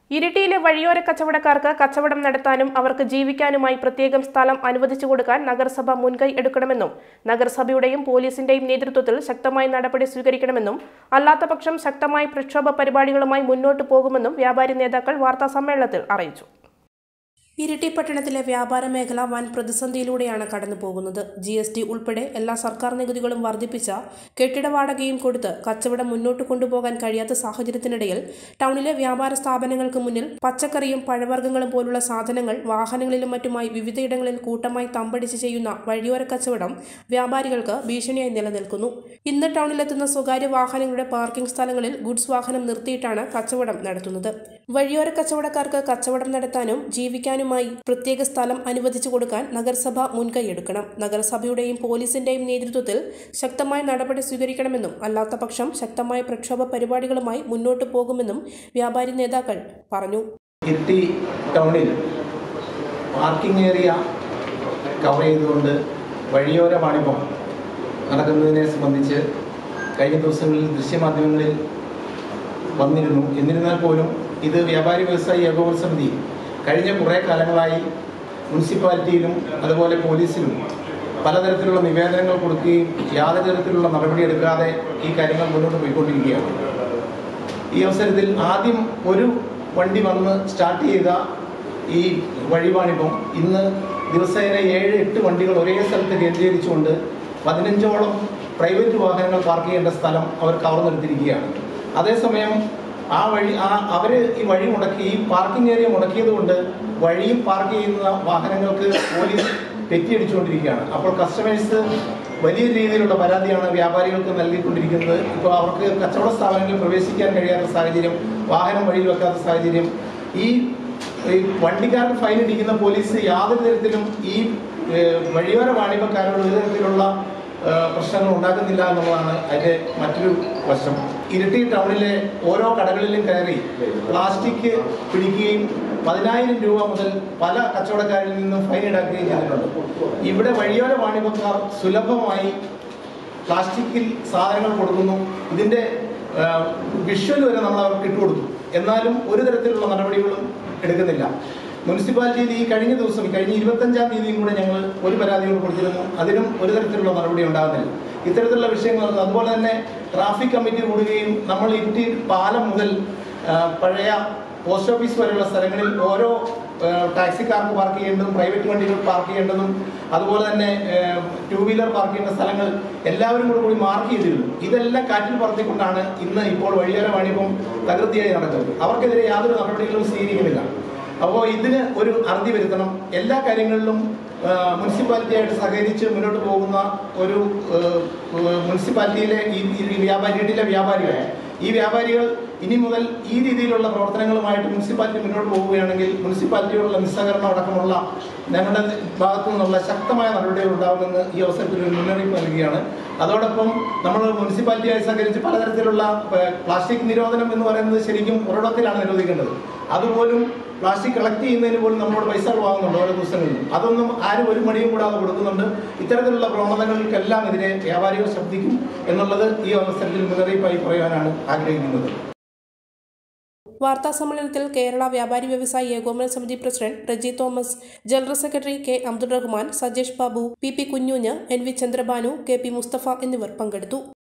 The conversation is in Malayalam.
ഇരിട്ടിയിലെ വഴിയോര കച്ചവടക്കാർക്ക് കച്ചവടം നടത്താനും അവർക്ക് ജീവിക്കാനുമായി പ്രത്യേകം സ്ഥലം അനുവദിച്ചു കൊടുക്കാൻ നഗരസഭ മുൻകൈ എടുക്കണമെന്നും നഗരസഭയുടെയും പോലീസിന്റെയും നേതൃത്വത്തിൽ ശക്തമായ നടപടി സ്വീകരിക്കണമെന്നും അല്ലാത്തപക്ഷം ശക്തമായ പ്രക്ഷോഭ പരിപാടികളുമായി മുന്നോട്ടു പോകുമെന്നും വ്യാപാരി നേതാക്കൾ വാർത്താസമ്മേളനത്തിൽ അറിയിച്ചു ഇരിട്ടി പട്ടണത്തിലെ വ്യാപാര മേഖല വൻ പ്രതിസന്ധിയിലൂടെയാണ് കടന്നു പോകുന്നത് ജി എസ് ടി ഉൾപ്പെടെ എല്ലാ സർക്കാർ നികുതികളും വർദ്ധിപ്പിച്ച കെട്ടിട വാടകയും കൊടുത്ത് കച്ചവടം മുന്നോട്ട് കൊണ്ടുപോകാൻ കഴിയാത്ത സാഹചര്യത്തിനിടയിൽ ടൗണിലെ വ്യാപാര സ്ഥാപനങ്ങൾക്ക് മുന്നിൽ പച്ചക്കറിയും പഴവർഗ്ഗങ്ങളും പോലുള്ള സാധനങ്ങൾ വാഹനങ്ങളിലും മറ്റുമായി വിവിധയിടങ്ങളിൽ കൂട്ടമായി തമ്പടിച്ച് ചെയ്യുന്ന വഴിയോര കച്ചവടം വ്യാപാരികൾക്ക് ഭീഷണിയായി നിലനിൽക്കുന്നു ഇന്ന് ടൗണിലെത്തുന്ന സ്വകാര്യ വാഹനങ്ങളുടെ പാർക്കിംഗ് സ്ഥലങ്ങളിൽ ഗുഡ്സ് വാഹനം നിർത്തിയിട്ടാണ് കച്ചവടം നടത്തുന്നത് വഴിയോര കച്ചവടക്കാർക്ക് കച്ചവടം നടത്താനും ജീവിക്കാനുമായി പ്രത്യേക സ്ഥലം അനുവദിച്ചു കൊടുക്കാൻ നഗരസഭ മുൻകൈയെടുക്കണം നഗരസഭയുടെയും പോലീസിന്റെയും നേതൃത്വത്തിൽ ശക്തമായ നടപടി സ്വീകരിക്കണമെന്നും അല്ലാത്തപക്ഷം ശക്തമായ പ്രക്ഷോഭ പരിപാടികളുമായി മുന്നോട്ടു പോകുമെന്നും വ്യാപാരി നേതാക്കൾ പറഞ്ഞു ഇരിട്ടി ടൗണിൽ പാർക്കിംഗ് ഏരിയ കവർ ചെയ്തുകൊണ്ട് വഴിയോര വാണിഭം നടക്കുന്നതിനെ സംബന്ധിച്ച് കഴിഞ്ഞ ദിവസങ്ങളിൽ ദൃശ്യമാധ്യമങ്ങളിൽ വന്നിരുന്നു എന്നിരുന്നാൽ പോലും ഇത് വ്യാപാരി വ്യവസായി ഏകോപന സമിതി കഴിഞ്ഞ കുറേ കാലങ്ങളായി മുനിസിപ്പാലിറ്റിയിലും അതുപോലെ പോലീസിലും പലതരത്തിലുള്ള നിവേദനങ്ങൾ കൊടുക്കുകയും യാതൊരു തരത്തിലുള്ള നടപടിയെടുക്കാതെ ഈ കാര്യങ്ങൾ മുന്നോട്ട് പോയിക്കൊണ്ടിരിക്കുകയാണ് ഈ അവസരത്തിൽ ആദ്യം ഒരു വണ്ടി വന്ന് സ്റ്റാർട്ട് ചെയ്ത ഈ വഴിവാണിപ്പം ഇന്ന് ദിവസേന ഏഴ് എട്ട് വണ്ടികൾ ഒരേ സ്ഥലത്ത് കേന്ദ്രീകരിച്ചുകൊണ്ട് പതിനഞ്ചോളം പ്രൈവറ്റ് വാഹനങ്ങൾ പാർക്ക് ചെയ്യേണ്ട സ്ഥലം അവർ കവർന്നെടുത്തിരിക്കുകയാണ് അതേസമയം ആ വഴി ആ അവർ ഈ വഴി മുടക്കി ഈ പാർക്കിംഗ് ഏരിയ മുടക്കിയത് കൊണ്ട് വഴിയും പാർക്ക് ചെയ്യുന്ന വാഹനങ്ങൾക്ക് പോലീസ് പെറ്റിയടിച്ചുകൊണ്ടിരിക്കുകയാണ് അപ്പോൾ കസ്റ്റമേഴ്സ് വലിയ രീതിയിലുള്ള പരാതിയാണ് വ്യാപാരികൾക്ക് നൽകിക്കൊണ്ടിരിക്കുന്നത് ഇപ്പോൾ അവർക്ക് കച്ചവട സ്ഥാപനങ്ങളിൽ പ്രവേശിക്കാൻ കഴിയാത്ത സാഹചര്യം വാഹനം വഴിയിൽ വെക്കാത്ത സാഹചര്യം ഈ ഈ വണ്ടിക്കാർക്ക് ഫൈൻ ഇടിക്കുന്ന പോലീസ് യാതൊരു തരത്തിലും ഈ ഏഹ്, വഴിയോര വാണിഭക്കാരോട് ഒരു തരത്തിലുള്ള ഏഹ്, പ്രശ്നങ്ങൾ ഉണ്ടാക്കുന്നില്ല എന്നുള്ളതാണ് അതിൻ്റെ മറ്റൊരു വശം ഇരിട്ടി ടൗണിലെ ഓരോ കടകളിലും കയറി പ്ലാസ്റ്റിക് പിടിക്കുകയും പതിനായിരം രൂപ മുതൽ പല കച്ചവടക്കാരിൽ നിന്നും ഫൈൻ ഈടാക്കുകയും ചെയ്തിട്ടുണ്ട് ഇവിടെ വഴിയോര വാണിഭക്കാർ സുലഭമായി പ്ലാസ്റ്റിക്കിൽ സാധനങ്ങൾ കൊടുക്കുന്നു ഇതിൻ്റെ വിഷ്വൽ വരെ നമ്മൾ അവർക്ക് ഇട്ടുകൊടുത്തു എന്നാലും ഒരു തരത്തിലുള്ള നടപടികളും എടുക്കുന്നില്ല മുനിസിപ്പാലിറ്റിയിൽ ഈ കഴിഞ്ഞ ദിവസം ഈ കഴിഞ്ഞ ഇരുപത്തഞ്ചാം തീയതിയും കൂടെ ഞങ്ങൾ ഒരു പരാതികൾ കൊടുത്തിരുന്നു അതിനും ഒരു തരത്തിലുള്ള നടപടി ഉണ്ടാകുന്നില്ല ഇത്തരത്തിലുള്ള വിഷയങ്ങൾ അതുപോലെ തന്നെ ട്രാഫിക് കമ്മിറ്റി കൂടുകയും നമ്മൾ ഇരുട്ടി പാലം മുതൽ ആ, പഴയ പോസ്റ്റ് ഓഫീസ് വരെയുള്ള സ്ഥലങ്ങളിൽ ഓരോ ആ, ടാക്സിക്കാർക്ക് പാർക്ക് ചെയ്യേണ്ടതും പ്രൈവറ്റ് വണ്ടികൾ പാർക്ക് ചെയ്യേണ്ടതും അതുപോലെ തന്നെ ടൂ വീലർ പാർക്ക് ചെയ്യേണ്ട സ്ഥലങ്ങൾ എല്ലാവരും കൂടെ കൂടി മാർക്ക് ചെയ്തിരുന്നു ഇതെല്ലാം കാറ്റിൽ പറത്തിക്കൊണ്ടാണ് ഇന്ന് ഇപ്പോൾ വഴിയോര വാണിഭം തകൃതിയായി നടക്കുന്നത് അവർക്കെതിരെ യാതൊരു നടപടികളും സ്വീകരിക്കുന്നില്ല അപ്പോൾ ഇതിന് ഒരു അറുതി വരുത്തണം എല്ലാ കാര്യങ്ങളിലും ആ, മുനിസിപ്പാലിറ്റിയായിട്ട് സഹകരിച്ച് മുന്നോട്ട് പോകുന്ന ഒരു ആ, മുനിസിപ്പാലിറ്റിയിലെ ഈ ഈ വ്യാപാരി വീട്ടിലെ വ്യാപാരികൾ ഈ വ്യാപാരികൾ ഇനി മുതൽ ഈ രീതിയിലുള്ള പ്രവർത്തനങ്ങളുമായിട്ട് മുനിസിപ്പാലിറ്റി മുന്നോട്ട് പോവുകയാണെങ്കിൽ മുനിസിപ്പാലിറ്റിയോടുള്ള നിസ്സഹകരണം അടക്കമുള്ള ഞങ്ങളുടെ ഭാഗത്തു നിന്നുള്ള ശക്തമായ നടപടികൾ ഉണ്ടാകുമെന്ന് ഈ അവസരത്തിൽ ഒരു മുന്നറിയിപ്പ് നൽകുകയാണ് അതോടൊപ്പം നമ്മൾ മുനിസിപ്പാലിറ്റിയായി സഹകരിച്ച് പലതരത്തിലുള്ള ഏഹ്, പ്ലാസ്റ്റിക് നിരോധനം എന്ന് പറയുന്നത് ശരിക്കും ഒരിടത്തിലാണ് നിരോധിക്കേണ്ടത് അതുപോലും പ്ലാസ്റ്റിക് കളക്ട് ചെയ്യുന്നതിന് പോലും നമ്മളോട് പൈസകൾ വാങ്ങുന്നുണ്ട് ഓരോ ദിവസങ്ങളിലും അതൊന്നും ആരും ഒരു മടിയും കൂടാതെ കൊടുക്കുന്നുണ്ട് ഇത്തരത്തിലുള്ള പ്രവണതകൾക്കെല്ലാം എതിരെ വ്യാപാരികൾ ശബ്ദിക്കും എന്നുള്ളത് ഈ അവസരത്തിൽ മുന്നറിയിപ്പായി പറയാനാണ് ആഗ്രഹിക്കുന്നത് വാർത്താ സമ്മേളനത്തിൽ കേരള വ്യാപാരി വ്യവസായി ഏകോപന സമിതി president Reji Thomas general secretary K Abdul Rahman Sajesh Babu P P കുഞ്ഞുഞ്ഞ് N V Chandrabanu K P Musthafa എന്നിവർ പങ്കെടുത്തു